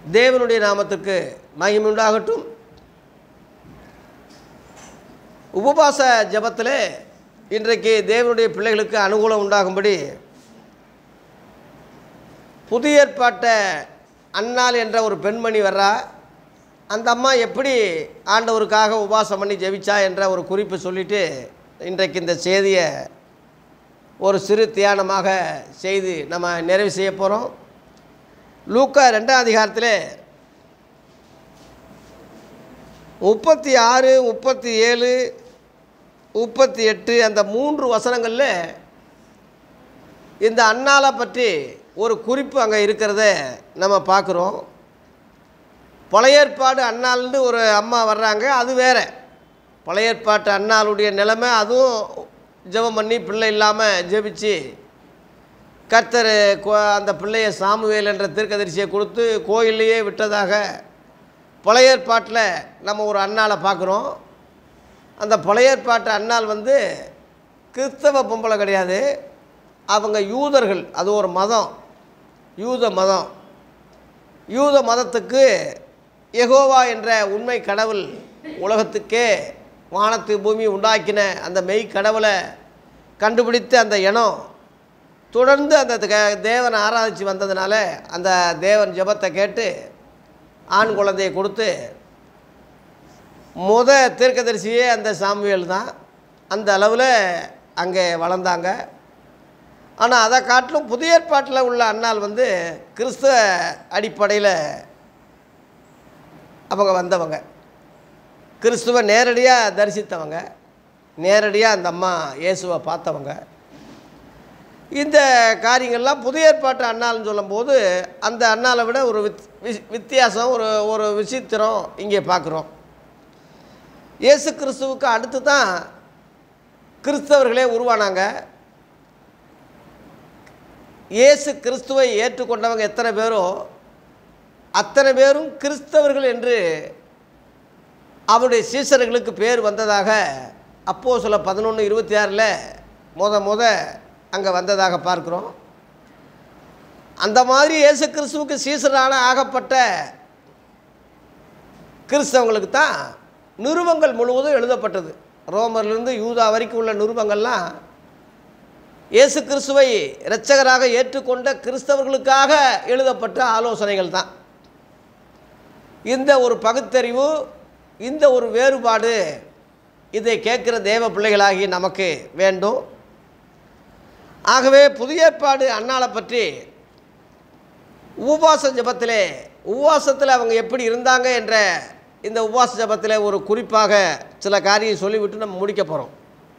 தேவனுடைய நாமத்துக்கு மகிமை உண்டாகட்டும் உபவாச ஜெபத்தில் இன்றைக்கு தேவனுடைய பிள்ளைகளுக்கு அனுகூலம் உண்டாகும்படி புதிய ஏற்பாட்ட அன்னாள் என்ற ஒரு பெண்மணி வர்றா அந்த அம்மா எப்படி ஆண்டவருக்காக உபவாசம் பண்ணி ஜெபிச்சா என்ற ஒரு குறிப்பு சொல்லிட்டு இன்றைக்கு இந்த செய்தியை ஒரு சிறு தியானமாக செய்து நம்ம நிறைவு செய்ய போகிறோம் லூக்கா ரெண்டாம் அதிகாரத்தில் முப்பத்தி ஆறு முப்பத்தி ஏழு முப்பத்தி எட்டு அந்த மூன்று வசனங்களில் இந்த அன்னாளை பற்றி ஒரு குறிப்பு அங்கே இருக்கிறத நம்ம பார்க்குறோம் பழைய ஏற்பாடு அன்னாள்னு ஒரு அம்மா வர்றாங்க அது வேற பழைய ஏற்பாட்டு அன்னாளுடைய நிலைமை அதுவும் ஜெபம் பண்ணி பிள்ளை இல்லாமல் ஜெபிச்சு கர்த்தர் கோ- அந்த பிள்ளையை சாமுவேல் என்ற தீர்க்கதரிசியை கொடுத்து கோயிலையே விட்டதாக பழைய ஏற்பாட்டில் நம்ம ஒரு அன்னாளை பார்க்குறோம் அந்த பழைய ஏற்பாட்டு அன்னாள் வந்து கிறிஸ்தவ பொம்பளை கிடையாது அவங்க யூதர்கள் அது ஒரு மதம் யூத மதம் யூத மதத்துக்கு யெகோவா என்ற உண்மை கடவுள் உலகத்துக்கே வானத்து பூமி உண்டாக்கின அந்த மெய் கடவுளை கண்டுபிடித்த அந்த இனம் தொடர்ந்து அந்த த- தேவனை ஆராதித்து வந்ததுனால அந்த தேவன் ஜெபத்தை கேட்டு ஆண் குழந்தையை கொடுத்து முத தீர்க்கதரிசியே அந்த சாமுவேல் தான் அந்த அளவில் அங்கே வளர்ந்தாங்க ஆனால் அதை காட்டிலும் புதிய ஏற்பாட்டில் உள்ள அண்ணால் வந்து கிறிஸ்தவ அடிப்படையில் அவங்க வந்தவங்க கிறிஸ்துவ நேரடியாக தரிசித்தவங்க நேரடியாக அந்த அம்மா இயேசுவை பார்த்தவங்க இந்த காரியங்கள்லாம் புதிய ஏற்பாட்டு அண்ணால்னு சொல்லும்போது அந்த அண்ணாலை விட ஒரு வித் வி- வித்தியாசம் ஒரு ஒரு விசித்திரம் இங்கே பார்க்குறோம் இயேசு கிறிஸ்துவுக்கு அடுத்து தான் கிறிஸ்தவர்களே உருவானாங்க இயேசு கிறிஸ்துவை ஏற்றுக்கொண்டவங்க எத்தனை பேரோ அத்தனை பேரும் கிறிஸ்தவர்கள் என்று அவருடைய சீசர்களுக்கு பேர் வந்ததாக அப்போ சில பதினொன்று இருபத்தி ஆறில் முத முத அங்கே வந்ததாக பார்க்குறோம் அந்த மாதிரி இயேசு கிறிஸ்துவுக்கு சீசரான ஆகப்பட்ட கிறிஸ்தவங்களுக்கு தான் நிருபங்கள் முழுவதும் எழுதப்பட்டது ரோமர்லேருந்து யூதா வரைக்கும் உள்ள நிருபங்கள்லாம் இயேசு கிறிஸ்துவை இரட்சகராக ஏற்றுக்கொண்ட கிறிஸ்தவர்களுக்காக எழுதப்பட்ட ஆலோசனைகள் தான் இந்த ஒரு பகுத்தறிவு இந்த ஒரு வேறுபாடு இதை கேட்குற தேவ பிள்ளைகளாகி நமக்கு வேண்டும் ஆகவே புதிய ஏற்பாடு அன்னாளை பற்றி உபவாச ஜபத்திலே உபவாசத்தில் அவங்க எப்படி இருந்தாங்க என்ற இந்த உபவாச ஜபத்தில் ஒரு குறிப்பாக சில காரியம் சொல்லிவிட்டு நம்ம முடிக்க போகிறோம்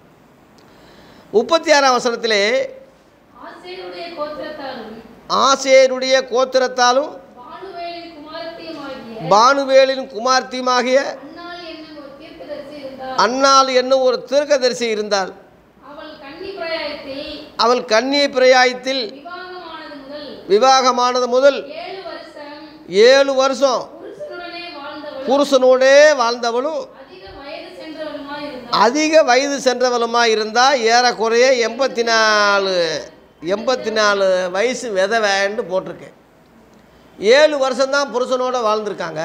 முப்பத்தி ஆறாம் வசனத்திலே ஆசேருடைய கோத்திரத்தாலும் ஆசேருடைய கோத்திரத்தாலும் பானுவேலின் குமாரத்தியுமாகிய பானுவேலின் குமார்த்தியுமாகிய அன்னாள் என்னும் ஒரு தீர்க்கதரிசி இருந்தார் அன்னாள் என்னும் ஒரு தீர்க்கதரிசி இருந்தாள் அவள் கன்னி பிராயத்தில் அவள் கன்னிய பிரயாயத்தில் விவாகமானது முதல் விவாகமானது முதல் ஏழு வருஷம் ஏழு வருஷம் புருஷனுடனே வாழ்ந்தவள் புருஷனோடே வாழ்ந்தவளும் அதிக வயது சென்றவளுமாய் இருந்தாள் அதிக வயது சென்றவளுமா இருந்தால் ஏறக்குறைய எண்பத்தி நாலு எண்பத்தி நாலு வயசு விதவைன்னு போட்டிருக்கேன் ஏழு வருஷம்தான் புருஷனோட வாழ்ந்திருக்காங்க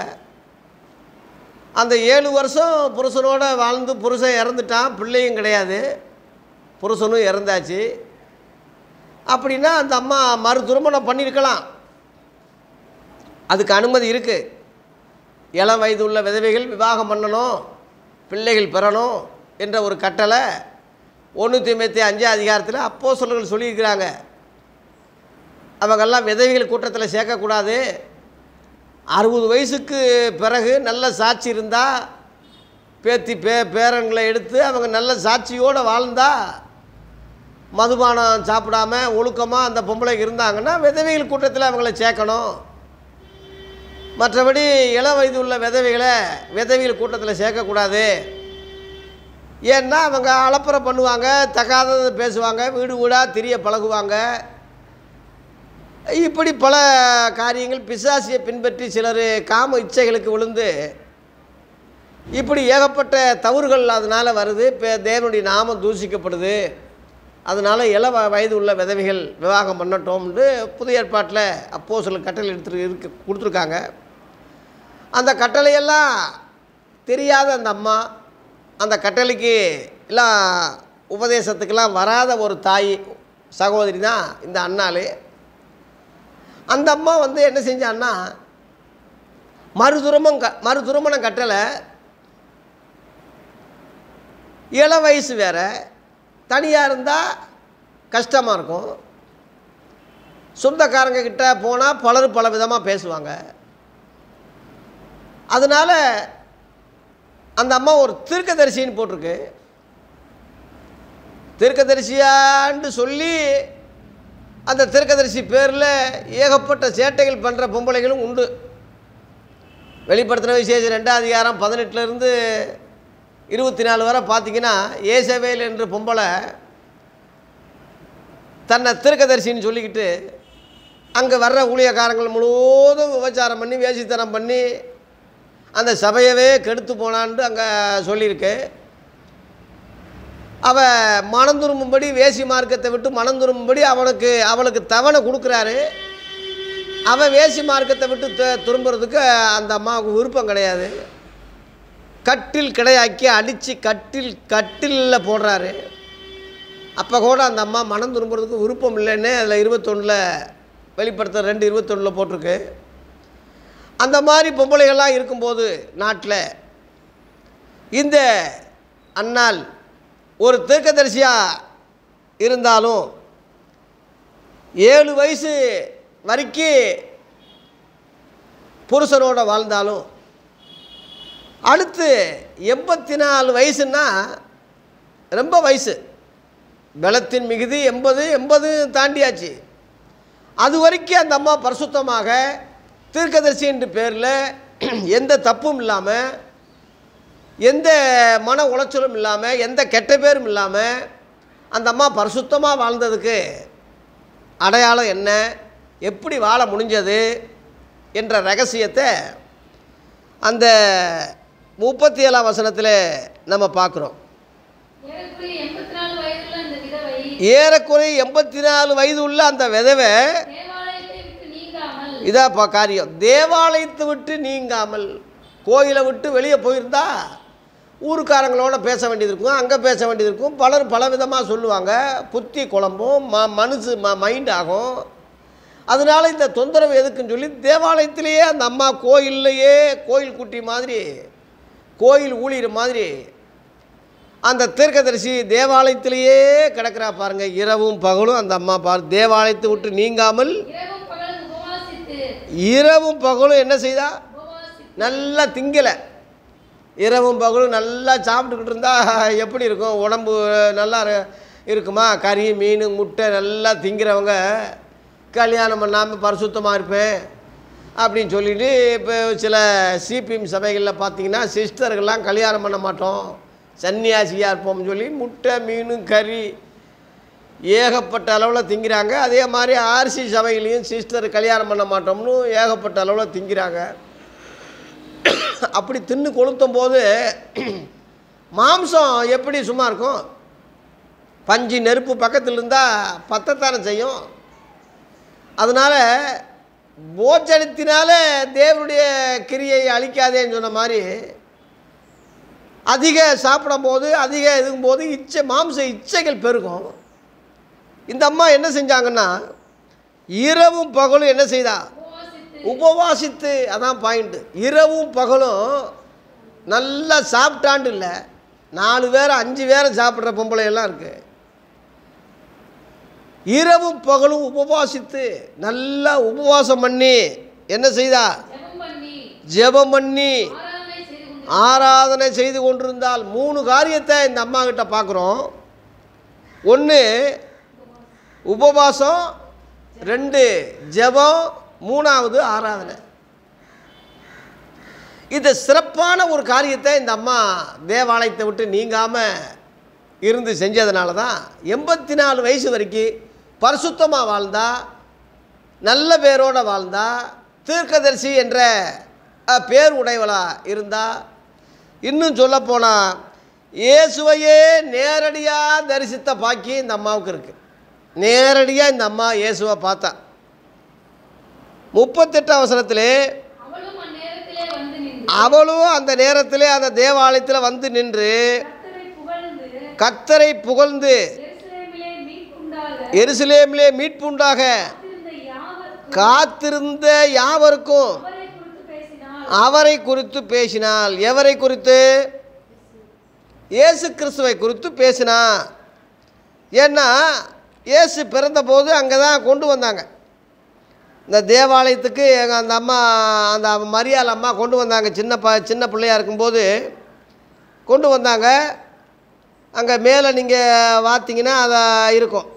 அந்த ஏழு வருஷம் புருஷனோட வாழ்ந்து புருஷன் இறந்துட்டான் பிள்ளையும் கிடையாது புருஷனும் இறந்தாச்சு அப்படின்னா அந்த அம்மா மறு திருமணம் பண்ணியிருக்கலாம் அதுக்கு அனுமதி இருக்குது இளம் வயது உள்ள விதவைகள் விவாகம் பண்ணணும் பிள்ளைகள் பெறணும் என்ற ஒரு கட்டளை ஒன்று தொண்ணூற்றி அஞ்சாம் அதிகாரத்தில் அப்போ சொல்லர்கள் சொல்லியிருக்கிறாங்க அவங்கெல்லாம் விதவைகள் கூட்டத்தில் சேர்க்கக்கூடாது அறுபது வயசுக்கு பிறகு நல்ல சாட்சி இருந்தால் பேத்தி பே பேரன்களை எடுத்து அவங்க நல்ல சாட்சியோடு வாழ்ந்தா மதுபானம் சாப்பிடாம ஒழுக்கமாக அந்த பொம்பளைக்கு இருந்தாங்கன்னா விதவைகள் கூட்டத்தில் அவங்கள சேர்க்கணும் மற்றபடி இளம் வயது உள்ள விதவைகளை விதவிகள் கூட்டத்தில் சேர்க்கக்கூடாது ஏன்னா அவங்க அலப்பறை பண்ணுவாங்க தகாததை பேசுவாங்க வீடு வீடாக திரிய பழகுவாங்க இப்படி பல காரியங்கள் பிசாசியை பின்பற்றி சிலர் காம இச்சைகளுக்கு விழுந்து இப்படி ஏகப்பட்ட தவறுகள் அதனால் வருது இப்போ தேவனுடைய நாமம் தூசிக்கப்படுது அதனால் இள வ- வயது உள்ள விதவைகள் விவாகம் பண்ணட்டோம்னு புதிய ஏற்பாட்டில் அப்போ சில கட்டளை எடுத்து இருக்கு கொடுத்துருக்காங்க அந்த கட்டளையெல்லாம் தெரியாத அந்த அம்மா அந்த கட்டளைக்கு எல்லாம் உபதேசத்துக்கெல்லாம் வராத ஒரு தாய் சகோதரி தான் இந்த அண்ணாள் அந்த அம்மா வந்து என்ன செஞ்சான்னா மறுதுரமம் க மறுதுருமணம் கட்டலை இள வயசு வேற தனியாக இருந்தால் கஷ்டமாக இருக்கும் சொந்தக்காரங்க கிட்ட போனால் பலர் பல விதமாக பேசுவாங்க அதனால் அந்த அம்மா ஒரு தீர்க்கதரிசின்னு போட்டிருக்கு தீர்க்கதரிசியான்னு சொல்லி அந்த தீர்க்கதரிசி பேரில் ஏகப்பட்ட சேட்டைகள் பண்ணுற பொம்பளைகளும் உண்டு வெளிப்படுத்தின விசேஷம் ரெண்டாம் அதிகாரம் பதினெட்டுலேருந்து இருபத்தி நாலு வரை பார்த்தீங்கன்னா ஏசவேல் என்ற பொம்பளை தன்னை தீர்க்கதரிசின்னு சொல்லிக்கிட்டு அங்கே வர்ற ஊழியக்காரங்கள் முழுவதும் விபச்சாரம் பண்ணி வேசித்தனம் பண்ணி அந்த சபையவே கெடுத்து போனான்னு அங்கே சொல்லியிருக்கு அவ மனம் திரும்பும்படி வேசி மார்க்கத்தை விட்டு மனம் திரும்பும்படி அவனுக்கு அவளுக்கு தவணை கொடுக்குறாரு அவன் வேசி மார்க்கத்தை விட்டு த- திரும்புறதுக்கு அந்த அம்மாவுக்கு விருப்பம் கிடையாது கட்டில் கிடையாக்கி அடித்து கட்டில் கட்டிலில் போடுறாரு அப்போ கூட அந்த அம்மா மனம் திரும்புறதுக்கு விருப்பம் இல்லைன்னு அதில் இருபத்தொன்னில் வெளிப்படுத்த ரெண்டு இருபத்தொன்னில் போட்டிருக்கு அந்த மாதிரி பொம்பளைகள்லாம் இருக்கும்போது நாட்டில் இந்த அண்ணால் ஒரு தீர்க்கதரிசியாக இருந்தாலும் ஏழு வயசு வரைக்கும் புருஷனோட வாழ்ந்தாலும் அடுத்து எண்பத்தி நாலு வயசுன்னா ரொம்ப வயசு பலத்தின் மிகுதி எண்பது எண்பது தாண்டியாச்சு அது வரைக்கும் அந்த அம்மா பரிசுத்தமாக தீர்க்கதரிசி என்ற பேரில் எந்த தப்பும் இல்லாமல் எந்த மன உளைச்சலும் இல்லாமல் எந்த கெட்ட பேரும் இல்லாமல் அந்த அம்மா பரிசுத்தமாக வாழ்ந்ததுக்கு அடையாளம் என்ன எப்படி வாழ முடிஞ்சது என்ற ரகசியத்தை அந்த முப்பத்தி ஏழாம் வசனத்தில் நம்ம பார்க்குறோம் ஏறக்குறைய எண்பத்தி நாலு வயதுள்ள அந்த விதவை ஏறக்குறை எண்பத்தி நாலு வயது உள்ள அந்த விதவை தேவாலயத்தை விட்டு நீங்காமல் இதாப்பா காரியம் தேவாலயத்தை விட்டு நீங்காமல் கோயிலை விட்டு வெளியே போயிருந்தா ஊருக்காரங்களோட பேச வேண்டியது இருக்கும் அங்கே பேச வேண்டியது இருக்கும் பலர் பல விதமாக சொல்லுவாங்க புத்தி குழம்பும் ம மனசு ம மைண்ட் ஆகும் அதனால இந்த தொந்தரவு எதுக்குன்னு சொல்லி தேவாலயத்திலேயே அந்த அம்மா கோயில்லையே கோயில் குட்டி மாதிரி கோயில் ஊழியர் மாதிரி அந்த தீர்க்கதரிசி தேவாலயத்திலேயே கிடக்கிறா பாருங்க இரவும் பகலும் அந்த அம்மா பார் தேவாலயத்தை விட்டு நீங்காமல் இரவும் பகலும் உபவாசித்து இரவும் பகலும் என்ன செய்தா உபவாசித்து நல்லா திங்கலை இரவும் பகலும் நல்லா சாப்பிட்டுக்கிட்டு இருந்தா எப்படி இருக்கும் உடம்பு நல்லா இரு- இருக்குமா கறி மீன் முட்டை நல்லா திங்கிறவங்க கல்யாணம் பண்ணாமல் பரிசுத்தமாக இருப்பேன் அப்படின்னு சொல்லிட்டு இப்போ சில சிபிஎம் சபைகளில் பார்த்தீங்கன்னா சிஸ்டர்கள்லாம் கல்யாணம் பண்ண மாட்டோம் சன்னியாசியாக இருப்போம்னு சொல்லி முட்டை மீன் கறி ஏகப்பட்ட அளவில் திங்கிறாங்க அதே மாதிரி ஆர்சி சபையிலையும் சிஸ்டர் கல்யாணம் பண்ண மாட்டோம்னு ஏகப்பட்ட அளவில் திங்கிறாங்க அப்படி தின்னு கொளுத்தும் போது மாம்சம் எப்படி சும்மா இருக்கும் பஞ்சு நெருப்பு பக்கத்தில் இருந்தால் பத்தத்தானே செய்யும் அதனால் போச்சடித்தினால தேவனுடைய கிரியை அழிக்காதேன்னு சொன்ன மாதிரி அதிக சாப்பிடும் போது அதிக இதுக்கும் போது இச்சை மாம்ச இச்சைகள் பெருகும் இந்த அம்மா என்ன செஞ்சாங்கன்னா இரவும் பகலும் என்ன செய்தா உபவாசித்து உபவாசித்து அதான் பாயிண்ட்டு இரவும் பகலும் நல்லா சாப்பிட்டாண்டு இல்லை நாலு பேர் அஞ்சு பேரை சாப்பிட்ற பொம்பளை எல்லாம் இருக்கு இரவும் பகலும் உபவாசித்து நல்லா உபவாசம் பண்ணி என்ன செய்தா ஜெபம் பண்ணி ஜெபம் பண்ணி ஆராதனை செய்து கொண்டு ஆராதனை செய்து கொண்டிருந்தால் மூணு காரியத்தை இந்த அம்மா கிட்ட பார்க்குறோம் ஒன்று உபவாசம் ரெண்டு ஜெபம் மூணாவது ஆராதனை இது சிறப்பான ஒரு காரியத்தை இந்த அம்மா தேவாலயத்தை விட்டு நீங்காமல் இருந்து செஞ்சதுனால தான் எண்பத்தி நாலு வயசு வரைக்கும் பரிசுத்தமாக வாழ்ந்தா நல்ல பேரோட வாழ்ந்தா தீர்க்கதரிசி என்ற அஹ், பேர் உடையவளா இருந்தா இன்னும் சொல்லப்போனால் இயேசுவையே நேரடியாக தரிசித்த பாக்கி இந்த அம்மாவுக்கு இருக்குது நேரடியாக இந்த அம்மா இயேசுவை பார்த்தா முப்பத்தெட்டு அவசரத்திலே அவளும் அந்நேரத்திலே வந்து அவளும் அந்த நேரத்தில் அந்த தேவாலயத்தில் வந்து நின்று கர்த்தரை புகழ்ந்து கர்த்தரை புகழ்ந்து எருசலேமிலே மீட்புண்டாக எருசலேமிலே மீட்புண்டாக காத்திருந்த யாவர் காத்திருந்த யாவருக்கும் அவரை குறித்து பேசினால் அவரை குறித்து பேசினாள் எவரை குறித்து இயேசு கிறிஸ்துவை குறித்து பேசினா ஏன்னா இயேசு பிறந்தபோது அங்கே தான் கொண்டு வந்தாங்க இந்த தேவாலயத்துக்கு எங்கள் அந்த அம்மா அந்த மரியாள் அம்மா கொண்டு வந்தாங்க சின்ன ப சின்ன பிள்ளையா இருக்கும்போது கொண்டு வந்தாங்க அங்கே மேலே நீங்கள் பார்த்தீங்கன்னா அதை இருக்கும்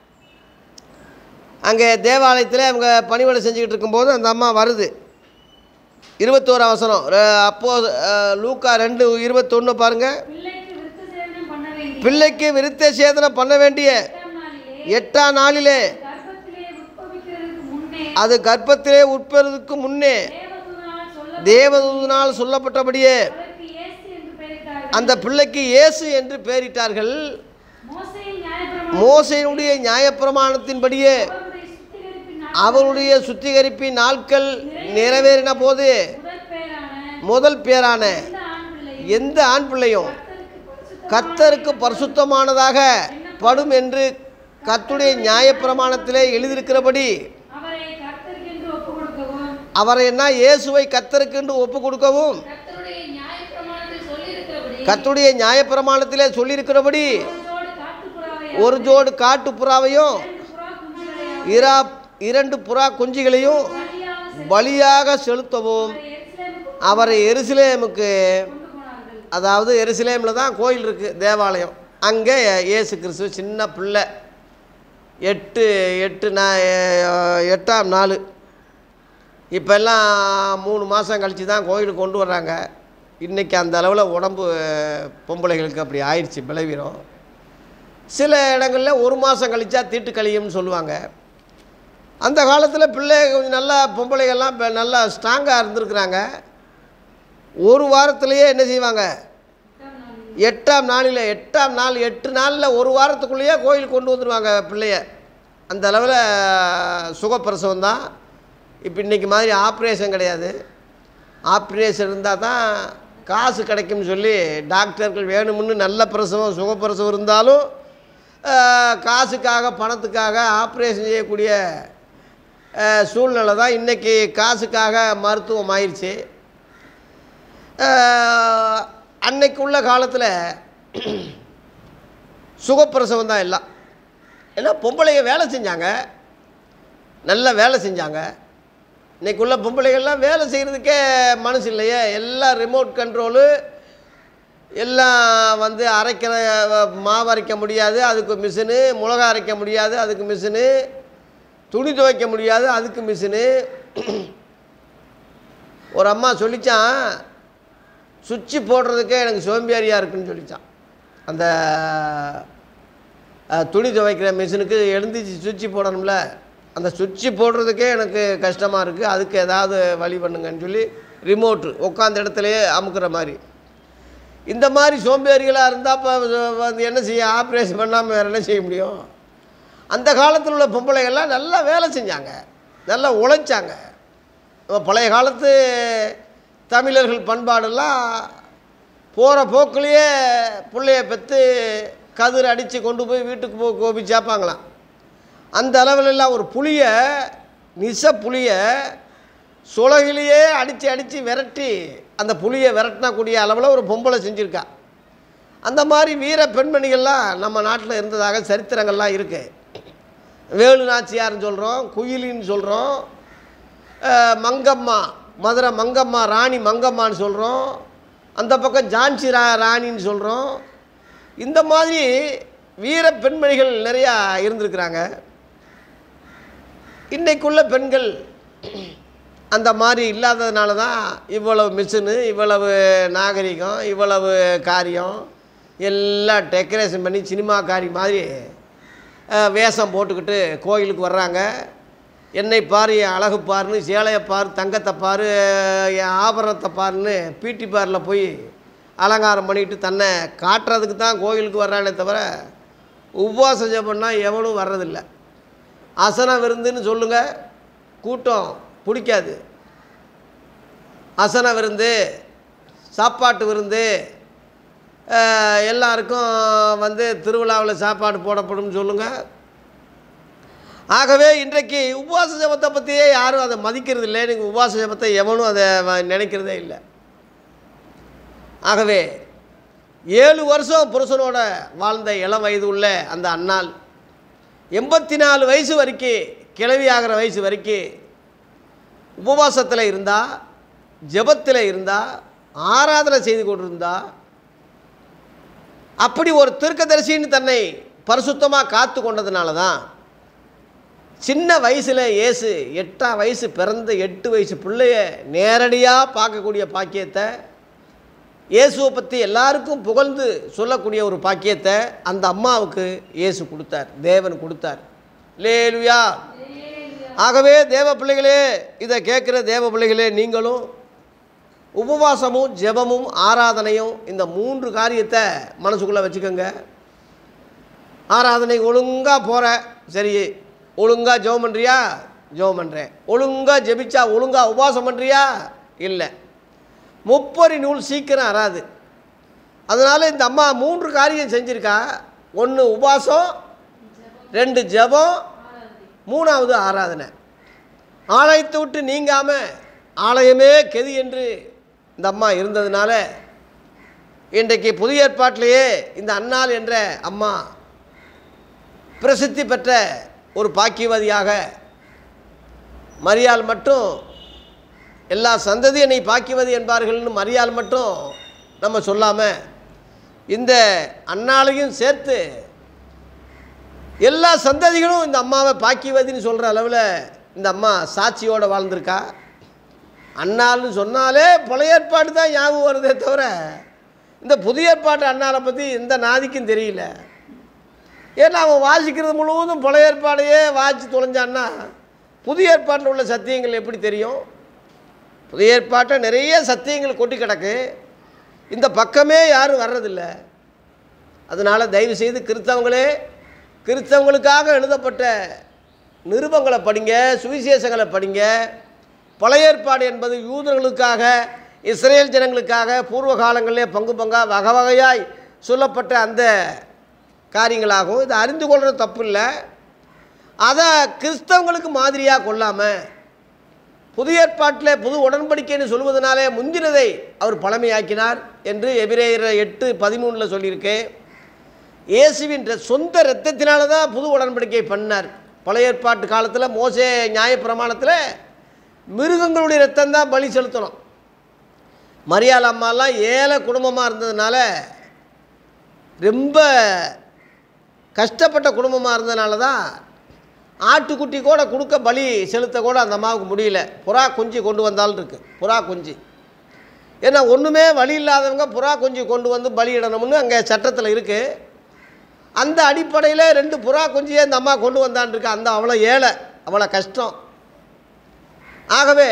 அங்கே தேவாலயத்தில் அவங்க பணிவிடை செஞ்சுக்கிட்டு இருக்கும்போது அந்த அம்மா வருது இருபத்தோரு அவசரம் அப்போ அஹ், லூக்கா ரெண்டு இருபத்தொன்று பாருங்கள் பிள்ளைக்கு விருத்த சேதனம் பண்ண வேண்டிய பிள்ளைக்கு விருத்த சேதனம் பண்ண வேண்டிய எட்டாம் நாளிலே எட்டாம் நாளிலே கர்ப்பத்திலே உட்பவிக்கிறதுக்கு முன்னே அது கர்ப்பத்திலே உட்பெறுவதற்கு முன்னே தேவதூதனால் சொல்ல தேவதூதனால் சொல்லப்பட்டபடியே அவருக்கு இயேசு என்று பெயரிட்டார்கள் அந்த பிள்ளைக்கு இயேசு என்று பெயரிட்டார்கள் மோசையின் நியாயப்பிரமாணம் மோசையினுடைய நியாயப்பிரமாணத்தின்படியே அவருடைய சுத்திகரிப்பின் நாட்கள் அவருடைய சுத்திகரிப்பின் நாட்கள் நிறைவேறின போது முதல் பெயரான முதல் பேரான இந்த ஆண் பிள்ளையை எந்த ஆண் பிள்ளையும் கர்த்தருக்கு பரிசுத்த கர்த்தருக்கு பரிசுத்தமானதாக படும் என்று கர்த்துடைய நியாயப்பிரமாணத்திலே எழுதியிருக்கிறபடி அவரை கர்த்தருக்கென்று ஒப்புக் கொடுக்கவும் அவரை என்ன இயேசுவை கர்த்தருக்கென்று ஒப்பு கொடுக்கவும் கர்த்தருடைய நியாயப்பிரமாணத்தில் சொல்லியிருக்கிறபடி கர்த்துடைய நியாயப்பிரமாணத்திலே சொல்லியிருக்கிறபடி ஒன்றோடு காட்டுப்புறாவை ஒரு ஜோடு காட்டு புறாவையும் புறா குஞ்சுகளையும் இரா இரண்டு புறா குஞ்சுகளையும் பலியாக பலியாக செலுத்தவும் எருசலேமுக்கு அவரை எருசலேமுக்கு கொண்டு போனார்கள் அதாவது எருசலேமில் தான் கோயில் இருக்குது தேவாலயம் அங்கே இயேசு கிறிஸ்து சின்ன பிள்ளை எட்டு எட்டு நா எட்டாம் நாள் இப்போல்லாம் மூணு மாதம் கழித்து தான் கோயிலுக்கு கொண்டு வர்றாங்க இன்றைக்கி அந்த அளவில் உடம்பு பொம்பளைகளுக்கு அப்படி ஆயிடுச்சு விளைவிடும் சில இடங்களில் ஒரு மாதம் கழிச்சா தீட்டு கழியும்னு சொல்லுவாங்க அந்த காலத்தில் பிள்ளை கொஞ்சம் நல்லா பொம்பளைகள்லாம் இப்போ நல்லா ஸ்ட்ராங்காக இருந்திருக்கிறாங்க ஒரு வாரத்திலேயே என்ன செய்வாங்க எட்டாம் நாளில் எட்டாம் நாள் எட்டு நாளில் ஒரு வாரத்துக்குள்ளேயே கோயிலுக்கு கொண்டு வந்துடுவாங்க பிள்ளைய அந்த அளவில் சுகப்பிரசவம் தான் இப்போ இன்றைக்கி மாதிரி ஆப்ரேஷன் கிடையாது ஆப்ரேஷன் இருந்தால் தான் காசு கிடைக்கும்னு சொல்லி டாக்டர்கள் வேணும்னு நல்ல பிரசவம் சுகப்பிரசவம் இருந்தாலும் ஆஹ், காசுக்காக பணத்துக்காக ஆப்ரேஷன் செய்யக்கூடிய ஆஹ், சூழ்நிலை தான் இன்றைக்கி காசுக்காக மருத்துவம் ஆயிடுச்சு ஆஹ், அன்னைக்கு உள்ள காலத்தில் சுகப்பிரசவம் தான் எல்லாம் ஏன்னா பொம்பளைங்க வேலை செஞ்சாங்க நல்ல வேலை செஞ்சாங்க இன்னைக்கு உள்ள பொம்பளைகள்லாம் வேலை செய்கிறதுக்கே மனசு இல்லையே எல்லாம் ரிமோட் கண்ட்ரோலு எல்லாம் வந்து அரைக்கிற அஹ், மாவு அரைக்க முடியாது அதுக்கு மிஷினு மிளகா அரைக்க முடியாது அதுக்கு மிஷினு துணி துவைக்க முடியாது அதுக்கு மிஷினு ஒரு அம்மா சொல்லிச்சான் சுவிட்சு போடுறதுக்கே எனக்கு சோம்பேறியாக இருக்குன்னு சொல்லிச்சான் அந்த அஹ், துணி துவைக்கிற மிஷினுக்கு எழுந்திரிச்சு சுவிட்சு போடணும்ல அந்த சுவிட்சு போடுறதுக்கே எனக்கு கஷ்டமாக இருக்குது அதுக்கு ஏதாவது வழி பண்ணுங்கன்னு சொல்லி ரிமோட்டு உட்காந்த இடத்துலையே அமுக்குற மாதிரி இந்த மாதிரி சோம்பேறிகளாக இருந்தால் இப்போ வந்து என்ன செய்ய ஆப்ரேஷன் பண்ணாமல் வேறு என்ன செய்ய முடியும் அந்த காலத்தில் உள்ள பொம்பளைகள்லாம் நல்லா வேலை செஞ்சாங்க நல்லா உழைச்சாங்க நம்ம பழைய காலத்து தமிழர்கள் பண்பாடெல்லாம் போகிற போக்குலேயே பிள்ளைய பெற்று கதிர் அடித்து கொண்டு போய் வீட்டுக்கு போய் கோபி சேர்ப்பாங்களாம் அந்த அளவிலெல்லாம் ஒரு புளியை நிச புளியை சுலகிலேயே அடித்து அடித்து விரட்டி அந்த புளியை விரட்டினக்கூடிய அளவில் ஒரு பொம்பளை செஞ்சுருக்கா அந்த மாதிரி வீர பெண்மணிகள்லாம் நம்ம நாட்டில் இருந்ததாக சரித்திரங்கள்லாம் இருக்குது வேலு நாச்சியார்னு சொல்கிறோம் குயிலின்னு சொல்கிறோம் மங்கம்மா மதுரை மங்கம்மா ராணி மங்கம்மான்னு சொல்கிறோம் அந்த பக்கம் ஜான்சி ரா ராணின்னு சொல்கிறோம் இந்த மாதிரி வீர பெண்மணிகள் நிறையா இருந்திருக்கிறாங்க இன்றைக்குள்ள பெண்கள் அந்த மாதிரி இல்லாததுனால தான் இவ்வளவு மிஷினு இவ்வளவு நாகரிகம் இவ்வளவு காரியம் எல்லாம் டெக்கரேஷன் பண்ணி சினிமாக்காரி மாதிரி அஹ், வேஷம் போட்டுக்கிட்டு கோயிலுக்கு வர்றாங்க என்னை பாரு என் அழகு பாருன்னு சேலையை பாரு தங்கத்தை பாரு என் ஆபரணத்தை பாருன்னு பிடி பாரில் போய் அலங்காரம் பண்ணிட்டு தன்னை காட்டுறதுக்கு தான் கோயிலுக்கு வர்றானே தவிர உபவாசம் ஜெபம்னா எவனும் வர்றதில்லை அசன விருந்துன்னு சொல்லுங்கள் கூட்டம் பிடிக்காது அசன விருந்து சாப்பாட்டு விருந்து அஹ், எல்லாருக்கும் வந்து திருவிழாவில் சாப்பாடு போடப்படும்னு சொல்லுங்கள் ஆகவே இன்றைக்கு உபவாச ஜபத்தை பற்றியே யாரும் அதை மதிக்கிறது இல்லை நீங்கள் உபவாச ஜபத்தை எவனும் அதை வ- நினைக்கிறதே இல்லை ஆகவே ஏழு வருஷம் புருஷனோட வாழ்ந்த இளம் வயது உள்ள அந்த அன்னாள் எண்பத்தி நாலு வயசு வரைக்கும் கிளவி ஆகிற வயசு வரைக்கும் உபவாசத்தில் இருந்தா ஜெபத்தில் இருந்தா ஆராதனை செய்து கொண்டிருந்தா அப்படி ஒரு தீர்க்கதரிசின்னு தன்னை பரிசுத்தமாக காத்து கொண்டதுனால தான் சின்ன வயசில் இயேசு எட்டாம் வயசு பிறந்த எட்டு வயசு பிள்ளைய நேரடியாக பார்க்கக்கூடிய பாக்கியத்தை இயேசுவை பற்றி எல்லாருக்கும் புகழ்ந்து சொல்லக்கூடிய ஒரு பாக்கியத்தை அந்த அம்மாவுக்கு இயேசு கொடுத்தார் தேவன் கொடுத்தார் லேலுயா ஆகவே தேவ பிள்ளைகளே இதை கேட்குற தேவ பிள்ளைகளே நீங்களும் உபவாசமும் ஜெபமும் ஆராதனையும் இந்த மூன்று காரியத்தை மனசுக்குள்ளே வச்சுக்கோங்க ஆராதனை ஒழுங்காக போகிற சரி ஒழுங்காக ஜெபம் பண்ணுறியா ஜெபம் பண்ணுறேன் ஒழுங்காக ஜெபிச்சா ஒழுங்காக உபவாசம் பண்ணுறியா இல்லை முப்பரி நூல் சீக்கிரம் அறாது அதனால் இந்த அம்மா மூன்று காரியம் செஞ்சுருக்கா ஒன்று உபவாசம் ரெண்டு ஜெபம் மூணாவது ஆராதனை ஆலயத்தை விட்டு நீங்காமல் ஆலயமே கெதி என்று இந்த அம்மா இருந்ததுனால இன்றைக்கு புதிய ஏற்பாட்டிலேயே இந்த அன்னாள் என்ற அம்மா பிரசித்தி பெற்ற ஒரு பாக்கியவதியாக மரியாள் மட்டும் எல்லா சந்ததி என்னை பாக்கியவதி என்பார்கள்னு மரியாள் மட்டும் நம்ம சொல்லாமல் இந்த அன்னாளையும் சேர்த்து எல்லா சந்ததிகளும் இந்த அம்மாவை பாக்கியவதின்னு சொல்கிற அளவில் இந்த அம்மா சாட்சியோடு வாழ்ந்திருக்கா அண்ணாள்னு சொன்னாலே பழைய ஏற்பாடு தான் ஞாபகம் வருதே தவிர இந்த புதிய ஏற்பாட்டு அண்ணாளை பற்றி எந்த நாதிக்கும் தெரியல ஏன்னா அவன் வாசிக்கிறது முழுவதும் பழைய ஏற்பாடையே வாசித்து தொலைஞ்சான்னா புதிய ஏற்பாட்டில் உள்ள சத்தியங்கள் எப்படி தெரியும் புதிய ஏற்பாட்டை நிறைய சத்தியங்கள் கொட்டி கிடக்கு இந்த பக்கமே யாரும் வர்றதில்ல அதனால் தயவு செய்து கிறிஸ்தவங்களே கிறிஸ்தவங்களுக்காக எழுதப்பட்ட நிருபங்களை படிங்க சுவிசேஷங்களை படிங்க பழைய ஏற்பாடு என்பது யூதர்களுக்காக இஸ்ரேல் ஜனங்களுக்காக பூர்வ காலங்களிலே பங்கு பங்கா வகை வகையாய் சொல்லப்பட்ட அந்த காரியங்களாகும் இதை அறிந்து கொள்வது தப்பு இல்லை அதை கிறிஸ்தவங்களுக்கு மாதிரியாக கொள்ளாமல் புதிய ஏற்பாட்டில் புது உடன்படிக்கைன்னு சொல்வதனாலே முந்தினதை அவர் பழமையாக்கினார் என்று எபிரேயர் எட்டு பதிமூணில் சொல்லியிருக்கு இயேசுவின் ர- சொந்த இரத்தத்தினால தான் புது உடன்படிக்கை பண்ணார் பழைய ஏற்பாட்டு காலத்தில் மோசே நியாயப்பிரமாணத்தில் மிருகங்களுடைய ரத்தம் தான் பலி செலுத்தணும் மரியாள் அம்மாலாம் ஏழை குடும்பமாக இருந்ததுனால ரொம்ப கஷ்டப்பட்ட குடும்பமாக இருந்ததுனால தான் ஆட்டுக்குட்டி கூட கொடுக்க பலி செலுத்த கூட அந்த அம்மாவுக்கு முடியல புறா குஞ்சு கொண்டு வந்தாலும் இருக்கு புறா குஞ்சு ஏன்னா ஒன்றுமே வழி இல்லாதவங்க புறா குஞ்சு கொண்டு வந்து பலியிடணும்னு அங்கே சட்டத்தில் இருக்குது அந்த அடிப்படையில் ரெண்டு புறா குஞ்சியே இந்த அம்மா கொண்டு வந்தான்னு இருக்கு அந்த அவ்வளோ ஏழை அவ்வளோ கஷ்டம் ஆகவே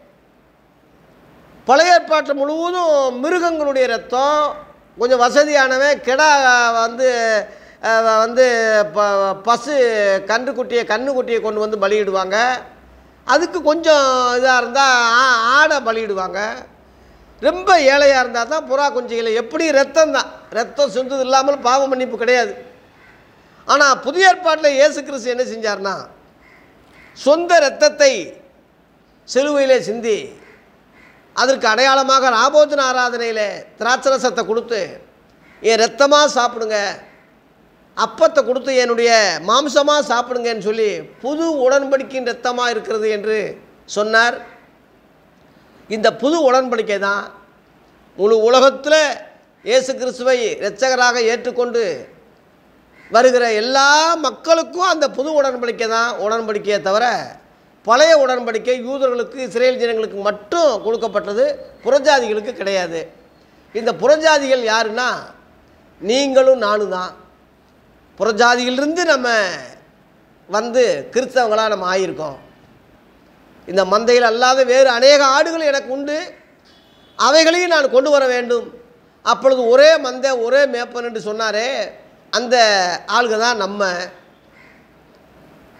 பழைய ஏற்பாட்டில் முழுவதும் மிருகங்களுடைய ரத்தம் கொஞ்சம் வசதியானவன் கிடா வந்து அஹ், வந்து ப பசு கன்றுக்குட்டியை கன்றுக்குட்டியை கொண்டு வந்து பலியிடுவாங்க அதுக்கு கொஞ்சம் இதாக இருந்தால் ஆடை பலியிடுவாங்க ரொம்ப ஏழையாக இருந்தால் தான் புறா குஞ்சுகளை எப்படி ரத்தம் தான் ரத்தம் சிந்தது இல்லாமல் பாவ மன்னிப்பு கிடையாது ஆனால் புதிய ஏற்பாட்டில் இயேசு கிறிஸ்து என்ன செஞ்சார்னா சொந்த இரத்தத்தை சிலுவையிலே சிந்தி அதற்கு அடையாளமாக ராபோஜன ஆராதனையில் திராட்சரசத்தை கொடுத்து என் ரத்தமாக சாப்பிடுங்க அப்பத்தை கொடுத்து என்னுடைய மாம்சமாக சாப்பிடுங்கன்னு சொல்லி புது உடன்படிக்கையின் ரத்தமாக இருக்கிறது என்று சொன்னார் இந்த புது உடன்படிக்கை தான் முழு உலகத்தில் இயேசு கிறிஸ்துவை இரட்சகராக ஏற்றுக்கொண்டு வருகிற எல்லா மக்களுக்கும் அந்த புது உடன்படிக்கை தான் உடன்படிக்கையை தவிர பழைய உடன்படிக்கை யூதர்களுக்கு இஸ்ரேல் ஜனங்களுக்கு மட்டும் கொடுக்கப்பட்டது புறஜாதிகளுக்கு கிடையாது இந்த புறஜாதிகள் யாருன்னா நீங்களும் நானும் தான் புறஜாதியிலிருந்து நம்ம வந்து கிறிஸ்தவங்களாக நம்ம ஆகியிருக்கோம் இந்த மந்தையில் அல்லாத வேறு அநேக ஆடுகள் எனக்கு உண்டு அவைகளையும் நான் கொண்டு வர வேண்டும் அப்பொழுது ஒரே மந்தை ஒரே மேப்பன் என்று சொன்னாரே அந்த ஆளுக தான் நம்ம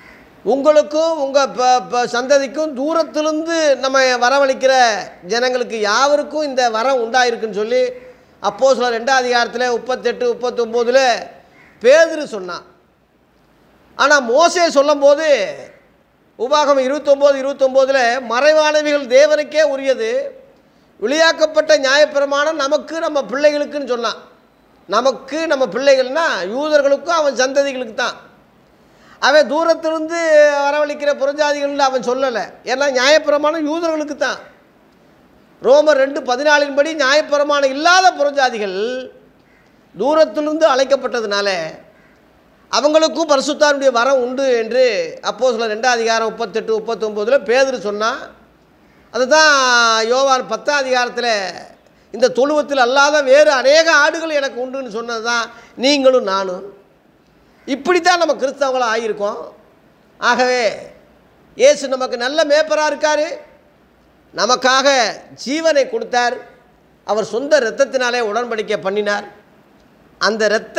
உங்களுக்கும் உங்கள் ப ப- சந்ததிக்கும் தூரத்திலிருந்து நம்ம வரவழைக்கிற ஜனங்களுக்கு யாவருக்கும் இந்த வரம் உண்டாயிருக்குன்னு சொல்லி அப்போ சில ரெண்டாம் அதிகாரத்தில் முப்பத்தெட்டு முப்பத்தொம்போதில் பேதுரு சொன்னான் ஆனால் மோசே சொல்லும்போது உபாகம் இருபத்தொம்போது இருபத்தொம்போதில் மறைவானவைகள் தேவனுக்கே உரியது வெளியாக்கப்பட்ட நியாயப்பிரமாணம் நமக்கு நம்ம பிள்ளைகளுக்குன்னு சொன்னான் நமக்கு நம்ம பிள்ளைகள்னா யூதர்களுக்கும் அவன் சந்ததிகளுக்கு தான் அவன் தூரத்திலிருந்து வரவழைக்கிற புறஜாதிகள்னு அவன் சொல்லலை ஏன்னா நியாயப்பிரமாணம் யூதர்களுக்கு தான் ரோமர் ரெண்டு பதினாலின் படி நியாயப்பிரமாணம் இல்லாத புறஜாதிகள் தூரத்திலிருந்து அழைக்கப்பட்டதுனால அவங்களுக்கும் பரிசுத்தாருடைய வரம் உண்டு என்று அப்போ சில ரெண்டாம் அதிகாரம் முப்பத்தெட்டு முப்பத்தொம்போதில் பேதுரு சொன்னான் அதுதான் யோவான் பத்தாம் அதிகாரத்தில் இந்த தொழுவத்தில் அல்லாத வேறு அநேக ஆடுகள் எனக்கு உண்டுன்னு சொன்னது தான் நீங்களும் நானும் இப்படி தான் நம்ம கிறிஸ்தவங்களாக ஆகியிருக்கோம் ஆகவே இயேசு நமக்கு நல்ல மேப்பராக இருக்கார் நமக்காக ஜீவனை கொடுத்தார் அவர் சொந்த இரத்தத்தினாலே உடன்படிக்கை பண்ணினார் அந்த இரத்த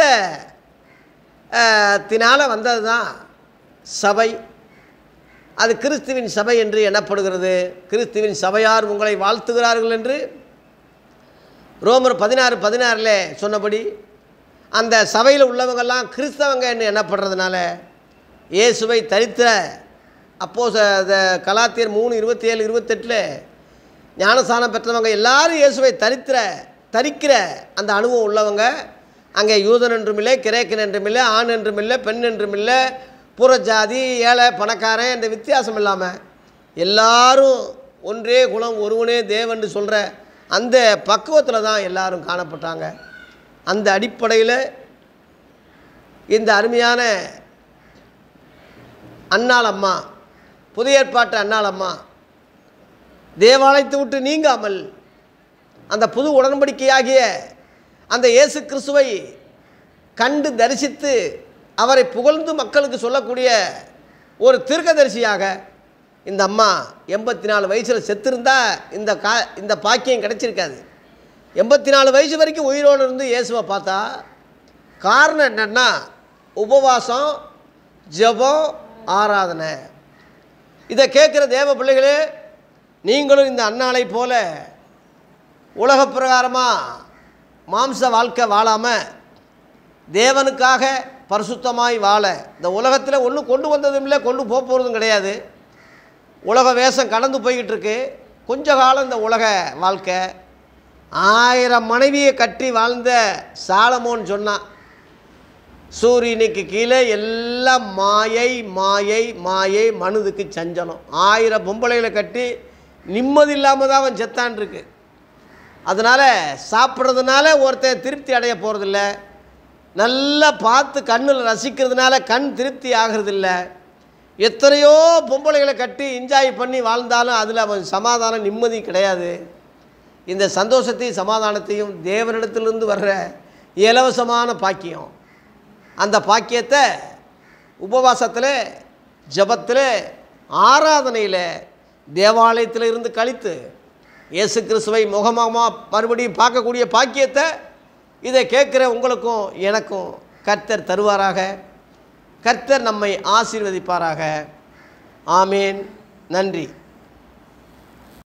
தினால் வந்தது தான் சபை அது கிறிஸ்துவின் சபை என்று எண்ணப்படுகிறது கிறிஸ்துவின் சபையார் உங்களை வாழ்த்துகிறார்கள் என்று ரோமர் பதினாறு பதினாறில் சொன்னபடி அந்த சபையில் உள்ளவங்கெல்லாம் கிறிஸ்தவங்க என்று எண்ணப்படுறதுனால இயேசுவை தரித்திர அப்போ கலாத்தியர் மூணு இருபத்தி ஏழு இருபத்தெட்டில் ஞானஸ்தானம் பெற்றவங்க எல்லாரும் இயேசுவை தரித்திர தரிக்கிற அந்த அனுபவம் உள்ளவங்க அங்கே யூதன் என்றும் இல்லை கிரேக்கன் என்றும் இல்லை ஆண் என்றும் இல்லை பெண் என்றும் இல்லை புறஜாதி ஏழை பணக்காரன் என்ற வித்தியாசம் இல்லாமல் எல்லாரும் ஒன்றே குலம் ஒருவனே தேவன்னு சொல்கிற அந்த பக்குவத்தில் தான் எல்லாரும் காணப்பட்டாங்க அந்த அடிப்படையில் இந்த அருமையான அன்னாள் அம்மா புதிய ஏற்பாட்டு அன்னாள் அம்மா தேவாலயத்தை விட்டு நீங்காமல் அந்த புது உடன்படிக்கையாகிய அந்த இயேசு கிறிஸ்துவை கண்டு தரிசித்து அவரை புகழ்ந்து மக்களுக்கு சொல்லக்கூடிய ஒரு தீர்க்கதரிசியாக இந்த அம்மா எண்பத்தி நாலு வயசில் செத்திருந்தா இந்த கா இந்த பாக்கியம் கிடைச்சிருக்காது எண்பத்தி நாலு வயசு வரைக்கும் உயிரோடு இருந்து இயேசுவை பார்த்தா காரணம் என்னென்னா உபவாசம் ஜெபம் ஆராதனை இதை கேட்குற தேவ பிள்ளைகளே நீங்களும் இந்த அன்னாளை போல உலக பிரகாரமாக மாம்ச வாழ்க்கை வாழாமல் தேவனுக்காக பரிசுத்தமாய் வாழ இந்த உலகத்தில் ஒன்றும் கொண்டு வந்ததும் இல்லை கொண்டு போக போகிறதும் கிடையாது உலக வேஷம் கடந்து போய்கிட்டு இருக்கு கொஞ்ச காலம் இந்த உலக வாழ்க்கை ஆயிரம் மனைவியை கட்டி வாழ்ந்த சாலமோன்னு சொன்னான் சூரியனுக்கு கீழே எல்லாம் மாயை மாயை மாயை மனதுக்கு சஞ்சலம் ஆயிரம் பொம்பளைகளை கட்டி நிம்மதி இல்லாமல் தான் அவன் செத்தான் இருக்கு அதனால் சாப்பிட்றதுனால ஒருத்தன் திருப்தி அடைய போகிறதில்ல நல்லா பார்த்து கண்ணில் ரசிக்கிறதுனால கண் திருப்தி ஆகிறதில்ல எத்தனையோ பொம்பளைகளை கட்டி என்ஜாய் பண்ணி வாழ்ந்தாலும் அதில் அவன் சமாதானம் நிம்மதி கிடையாது இந்த சந்தோஷத்தையும் சமாதானத்தையும் தேவனிடத்திலிருந்து வர்ற இலவசமான பாக்கியம் அந்த பாக்கியத்தை உபவாசத்தில் ஜபத்தில் ஆராதனையில் தேவாலயத்தில் இருந்து கழித்து இயேசு கிறிஸ்துவை முகமாக மறுபடியும் பார்க்கக்கூடிய பாக்கியத்தை இதை கேட்குற உங்களுக்கும் எனக்கும் கர்த்தர் தருவாராக கர்த்தர் நம்மை ஆசீர்வதிப்பாராக ஆமேன் நன்றி